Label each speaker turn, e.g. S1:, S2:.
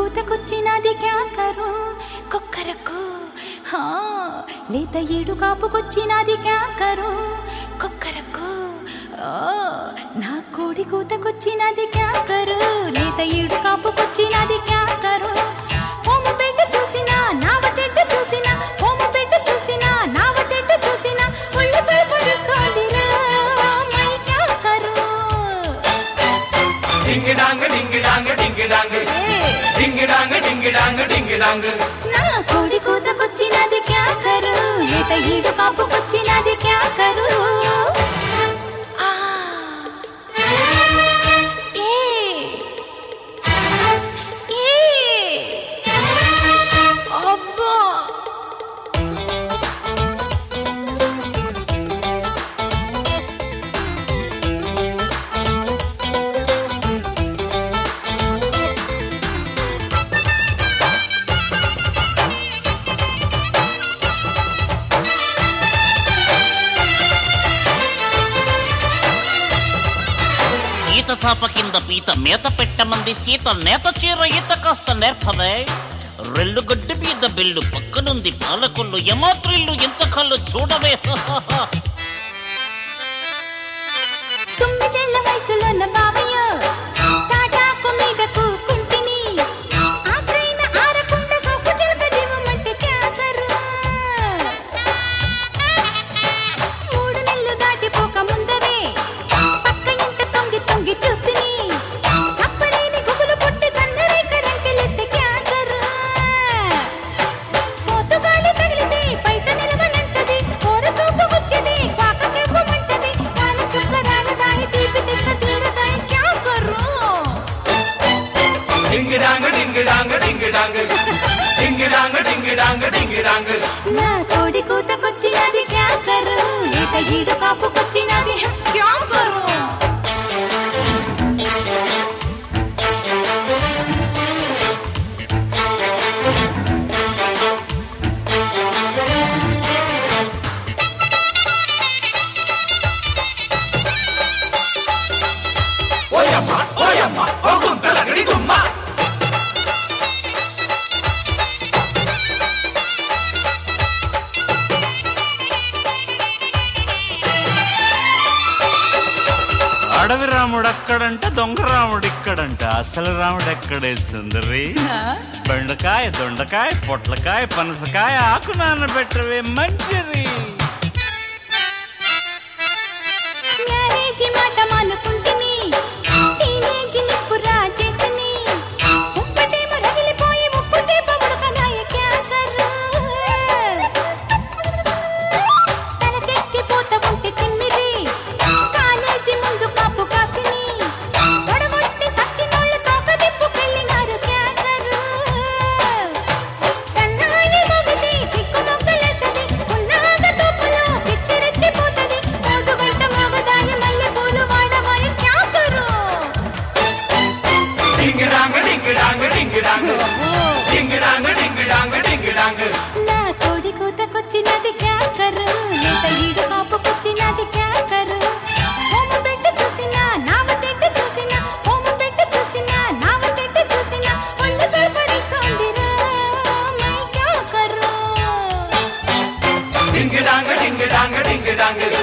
S1: కూతకొచ్చినది క్యా కరు కొక్కరకు హా లేత ఏడు కాపుకొచ్చినది క్యా కరు కొక్కరకు ఆ, నా కోడి కూతకొచ్చినది క్యా కరు లేత ఏడు కాపుకొచ్చినది క్యా కరు హోమ బిడ్డ చూసినా నావ చెడ్డ చూసినా హోమ బిడ్డ చూసినా నావ చెడ్డ చూసినా ఒళ్ళు సరిపడుతోందిరా మై క్యా కరు
S2: డింగి డాంగ్ డింగి డాంగ్ డింగి డాంగ్
S1: ఏ
S2: డింగి డాంగ్ డింగి డాంగ్ డింగి డాంగ్
S1: నా కోడి కూతకొచ్చినది క్యా కరు లేత ఈడు కాపుకొచ్చినది క్యా కరు ఆ. ఏ. ఏ. అబ్బా
S3: ఈత చాప కింద పీత మేత పెట్టమంది సీత నేత చీర ఈత కాస్త నేర్పదే రెల్లు గడ్డి మీద బిల్లు పక్కనుంది పాలకొల్లు యమాత్రిల్లు ఎంత కళ్ళు చూడవే
S1: తొమ్మిదేళ్ల వయసులోన బావయ్య తాటాకు మీద కూకుంటిని ఆకైన ఆరకుండా సొక్కు చిలక జీవమంటే క్యాకరు మూడు నెలలు దాటిపోక ముందరే పక్క ఇంట తొంగి తొంగి చూస్తుని చప్పనేని గుబులు పుట్టి చందరే కరెంకెలెత్తే క్యాకరు పోతుగాలి తగిలితే బయట నిలవనంటది కోరతూపు గుచ్చిది కాకకెవ్వమంటది కాని చుక్క రాగదాయి తీపి తిక్క తీరదాయి క్యా కర్రు
S2: డింగి డాంగ్ డింగి డాంగ్ డింగి డాంగ్ డింగి డాంగ్ డింగి డాంగ్ డింగి డాంగ్
S1: నా కోడి కూతకొచ్చినది క్యా కర్రు ఈత ఈడు కాపుకొచ్చినది క్యా కర్రు
S2: ఓయమ్మ ఓయమ్మ ఓ గుంతలగడి గుమ్మ
S4: అడవి రాముడు అక్కడంట దొంగ రాముడు ఇక్కడంట అసలు రాముడు ఎక్కడే సుందరి బెండకాయ దొండకాయ పొట్లకాయ పనసకాయ ఆకు నానబెట్టవే మంచిది
S1: మ్యారేజీ మాట మానుకుంటుని టీనేజ్ నిప్పురా చేస్తుని ముప్పటేమో రగిలిపోయి ముప్పు చేప ఉడకనాయ క్యా కర్రు తలకెక్కి పోత ఉంటే తిమ్మిరి కాలేజీ ముందు కాపు కాసిని గొడగొట్టి సచ్చినోళ్ళు తోక దిప్పుకెళ్ళినారు క్యా కర్రు సన్నాయి మోగితే సిక్కు మొగ్గలేస్తది ఉన్నాగ తోపులో పిచ్చి రెచ్చిపోతది రోజు వెంట మోగదాయి మల్లె పూలు వాడవాయ క్యా కరు
S2: డింగి డాంగ్ డింగి డాంగ్ డింగి డాంగ్ డింగి డాంగ్ డింగి డాంగ్ డింగి డాంగ్
S1: నా కోడి కూతకొచ్చినది క్యా కరు లేత ఈడు కాపుకొచ్చినది క్యా కరు హోమ బిడ్డ చూసినా నావ తిడ్డ చూసినా హోమ బిడ్డ చూసినా నావ తిడ్డ చూసినా ఒళ్ళు సరిపడిస్తోందిరా మై క్యా కరు
S2: డింగి డాంగ్ డింగి డాంగ్ డింగి డాంగ్